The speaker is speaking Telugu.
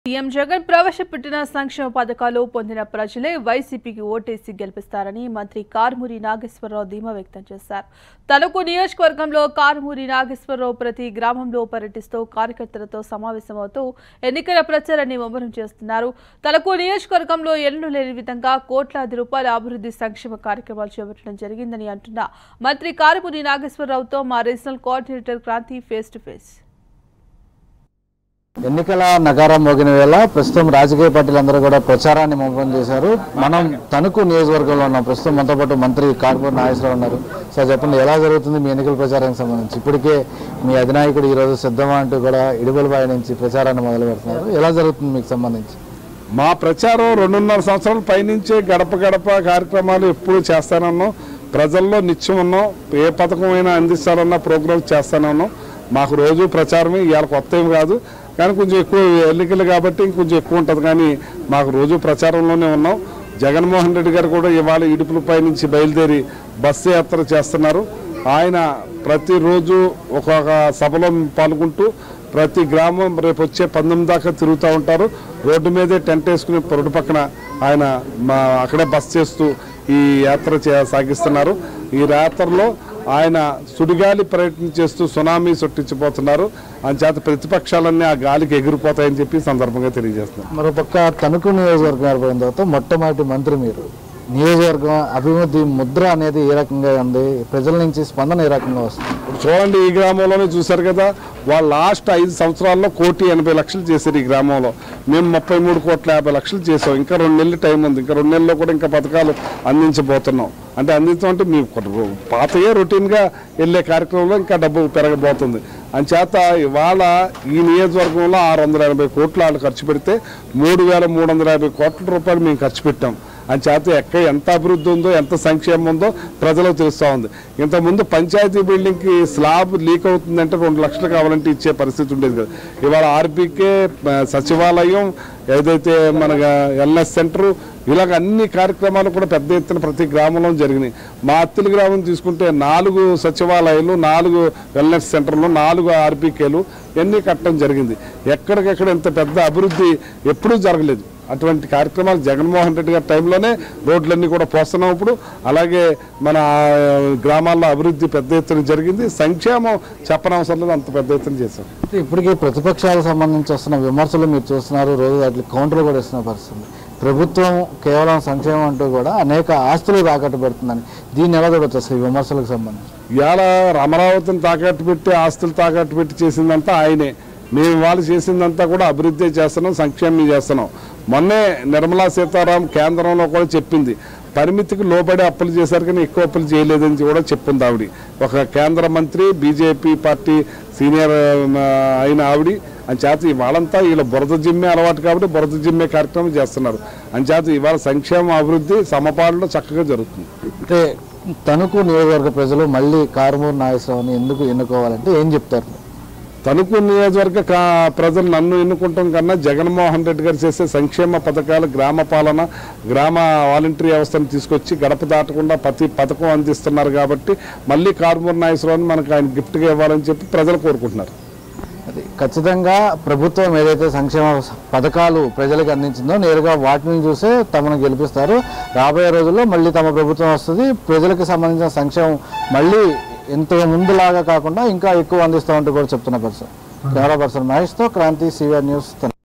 సీఎం జగన్ ప్రవేశపెట్టిన సంక్షేమ పథకాలు పొందిన ప్రజలే వైసీపీకి ఓటేసి గెలిపిస్తారని మంత్రి కారుమూరి నాగేశ్వరరావు ధీమా వ్యక్తం చేశారు తణుకు నియోజకవర్గంలో కారుమూరి నాగేశ్వరరావు ప్రతి గ్రామంలో పర్యటిస్తూ కార్యకర్తలతో సమావేశమవుతూ ఎన్నికల ప్రచారాన్ని ముమ్మరం చేస్తున్నారు తణుకు నియోజకవర్గంలో ఎల్లు లేని విధంగా కోట్లాది రూపాయల అభివృద్ధి సంక్షేమ కార్యక్రమాలు చేపట్టడం జరిగిందని అంటున్న మంత్రి కారుమూరి నాగేశ్వరరావుతో మా regional coordinator Kranthi face to face ఎన్నికల నగారం మోగిన వేళ ప్రస్తుతం రాజకీయ పార్టీలందరూ కూడా ప్రచారాన్ని ముమ్మరం చేశారు మనం తణుకు నియోజకవర్గంలో ఉన్నాం ప్రస్తుతం మనతో పాటు మంత్రి కార్పూర్ నాగేశ్వరరావు ఉన్నారు సార్ చెప్పండి ఎలా జరుగుతుంది మీ ఎన్నికల ప్రచారానికి సంబంధించి ఇప్పటికే మీ అధినాయకుడు ఈరోజు సిద్ధమా అంటూ కూడా ఇడుబలబాయి నుంచి ప్రచారాన్ని మొదలు పెడుతున్నారు ఎలా జరుగుతుంది మీకు సంబంధించి మా ప్రచారం రెండున్నర సంవత్సరాల పైనుంచే గడప గడప కార్యక్రమాలు ఎప్పుడు చేస్తానన్నాం ప్రజల్లో నిత్యం ఉన్నాం ఏ పథకమైనా అందిస్తారన్న ప్రోగ్రామ్స్ చేస్తానే ఉన్నాం మాకు రోజు ప్రచారమే ఇవాళ కొత్త ఏం కాదు కానీ కొంచెం ఎక్కువ ఎన్నికలు కాబట్టి ఇంకొంచెం ఎక్కువ ఉంటుంది కానీ మాకు రోజు ప్రచారంలోనే ఉన్నాం జగన్మోహన్ రెడ్డి గారు కూడా ఇవాళ ఇడుపులపై నుంచి బయలుదేరి బస్సు యాత్ర చేస్తున్నారు ఆయన ప్రతిరోజు ఒక్కొక్క సభలో పాల్గొంటూ ప్రతి గ్రామం రేపు వచ్చే పంతొమ్మిది దాకా తిరుగుతూ ఉంటారు రోడ్డు మీదే టెంట్ వేసుకుని రోడ్డు పక్కన ఆయన మా అక్కడే బస్ చేస్తూ ఈ యాత్ర చే- సాగిస్తున్నారు ఈ యాత్రలో ఆయన సుడిగాలి పర్యటన చేస్తూ సునామీ సృష్టించబోతున్నారు అంచేత ప్రతిపక్షాలన్నీ ఆ గాలికి ఎగిరిపోతాయని చెప్పి ఈ సందర్భంగా తెలియజేస్తున్నారు మరోపక్క తణుకు నియోజకవర్గం ఏర్పడిన తర్వాత మొట్టమొదటి మంత్రి మీరు నియోజకవర్గం అభివృద్ధి ముద్ర అనేది ఏ రకంగా ఉంది ప్రజల నుంచి స్పందన ఏ రకంగా వస్తుంది ఇప్పుడు చూడండి ఈ గ్రామంలోనే చూశారు కదా వాళ్ళు లాస్ట్ ఐదు సంవత్సరాల్లో కోటి ఎనభై లక్షలు చేశారు ఈ గ్రామంలో మేము ముప్పై మూడు కోట్ల యాభై లక్షలు చేసాం ఇంకా రెండు నెలలు టైం ఉంది ఇంకా రెండు నెలల్లో కూడా ఇంకా పథకాలు అందించబోతున్నాం అంటే అందించడం అంటే మీ పాతయే రొటీన్గా వెళ్ళే కార్యక్రమంలో ఇంకా డబ్బు పెరగబోతుంది అంచేత ఇవాళ ఈ నియోజకవర్గంలో ఆరు వందల ఎనభై కోట్లు వాళ్ళు ఖర్చు పెడితే మూడు వేల మూడు వందల యాభై కోట్ల రూపాయలు మేము ఖర్చు పెట్టాం అని చేత ఎక్కడ ఎంత అభివృద్ధి ఉందో ఎంత సంక్షేమం ఉందో ప్రజలకు తెలుస్తూ ఉంది ఇంతకుముందు పంచాయతీ బిల్డింగ్కి స్లాబ్ లీక్ అవుతుందంటే రెండు లక్షలు కావాలంటే ఇచ్చే పరిస్థితి ఉండేది కదా ఇవాళ ఆర్బీకే సచివాలయం ఏదైతే మన ఎల్ఎస్ సెంటర్ ఇలాగ అన్ని కార్యక్రమాలు కూడా పెద్ద ఎత్తున ప్రతి గ్రామంలో జరిగినాయి మా అత్తిలి గ్రామం తీసుకుంటే నాలుగు సచివాలయాలు నాలుగు వెల్నెస్ సెంటర్లు నాలుగు ఆర్బీకేలు ఇవన్నీ కట్టడం జరిగింది ఎక్కడికెక్కడ ఇంత పెద్ద అభివృద్ధి ఎప్పుడూ జరగలేదు అటువంటి కార్యక్రమాలు జగన్మోహన్ రెడ్డి గారి టైంలోనే రోడ్లన్నీ కూడా పోస్తున్నాం ఇప్పుడు అలాగే మన ఆ, గ్రామాల్లో అభివృద్ధి పెద్ద ఎత్తున జరిగింది సంక్షేమం చెప్పనవసరం లేదు అంత పెద్ద ఎత్తున చేశాం అయితే ఇప్పటికే ప్రతిపక్షాలకు సంబంధించి వస్తున్న విమర్శలు మీరు చూస్తున్నారు రోజు వాటికి కౌంటర్లు కూడా ఇస్తున్న పరిస్థితి ప్రభుత్వం కేవలం సంక్షేమం అంటూ కూడా అనేక ఆస్తులు తాకట్టు పెడుతుందని దీన్ని ఎలా చూడొచ్చు అసలు ఈ విమర్శలకు సంబంధించి ఇవాళ అమరావతిని తాకట్టు పెట్టి ఆస్తులు తాకట్టు పెట్టి చేసిందంతా ఆయనే మేము వాళ్ళు చేసిందంతా కూడా అభివృద్ధి చేస్తున్నాం సంక్షేమం చేస్తున్నాం మొన్నే నిర్మలా సీతారాం కేంద్రంలో కూడా చెప్పింది పరిమితికి లోబడి అప్పులు చేశారు కానీ ఎక్కువ అప్పులు చేయలేదని కూడా చెప్పింది ఆవిడ ఒక కేంద్ర మంత్రి బీజేపీ పార్టీ సీనియర్ ఆ, అయిన ఆవిడ అంచేత ఇవాళంతా వీళ్ళ బురద జిమ్మే అలవాటు కాబట్టి బురద జిమ్మే కార్యక్రమం చేస్తున్నారు అంచేత ఇవాళ సంక్షేమ అభివృద్ధి సమపాలలో చక్కగా జరుగుతుంది అంటే తణుకు నియోజకవర్గ ప్రజలు మళ్ళీ కారుమూరు నాగేశ్వరరావుని ఎందుకు ఎన్నుకోవాలంటే ఏం చెప్తారు తణుకు నియోజకవర్గ కా- ప్రజలు నన్ను ఎన్నుకుంటాం కన్నా జగన్మోహన్ రెడ్డి గారు చేసే సంక్షేమ పథకాలు గ్రామ పాలన గ్రామ వాలంటరీ వ్యవస్థను తీసుకొచ్చి గడప దాటకుండా ప్రతి పథకం అందిస్తున్నారు కాబట్టి మళ్ళీ కారుమూరు నాగేశ్వరరావుని మనకు ఆయన గిఫ్ట్గా ఇవ్వాలని చెప్పి ప్రజలు కోరుకుంటున్నారు అది ఖచ్చితంగా ప్రభుత్వం ఏదైతే సంక్షేమ పథకాలు ప్రజలకు అందించిందో నేరుగా వాటిని చూసే తమను గెలిపిస్తారు రాబోయే రోజుల్లో మళ్ళీ తమ ప్రభుత్వం వస్తుంది ప్రజలకు సంబంధించిన సంక్షేమం మళ్ళీ ఇంత ముందులాగా కాకుండా ఇంకా ఎక్కువ అందిస్తామంటూ కూడా చెప్తున్న పర్సన్ కెమెరా పర్సన్ మహేష్తో క్రాంతి సివిఆర్ న్యూస్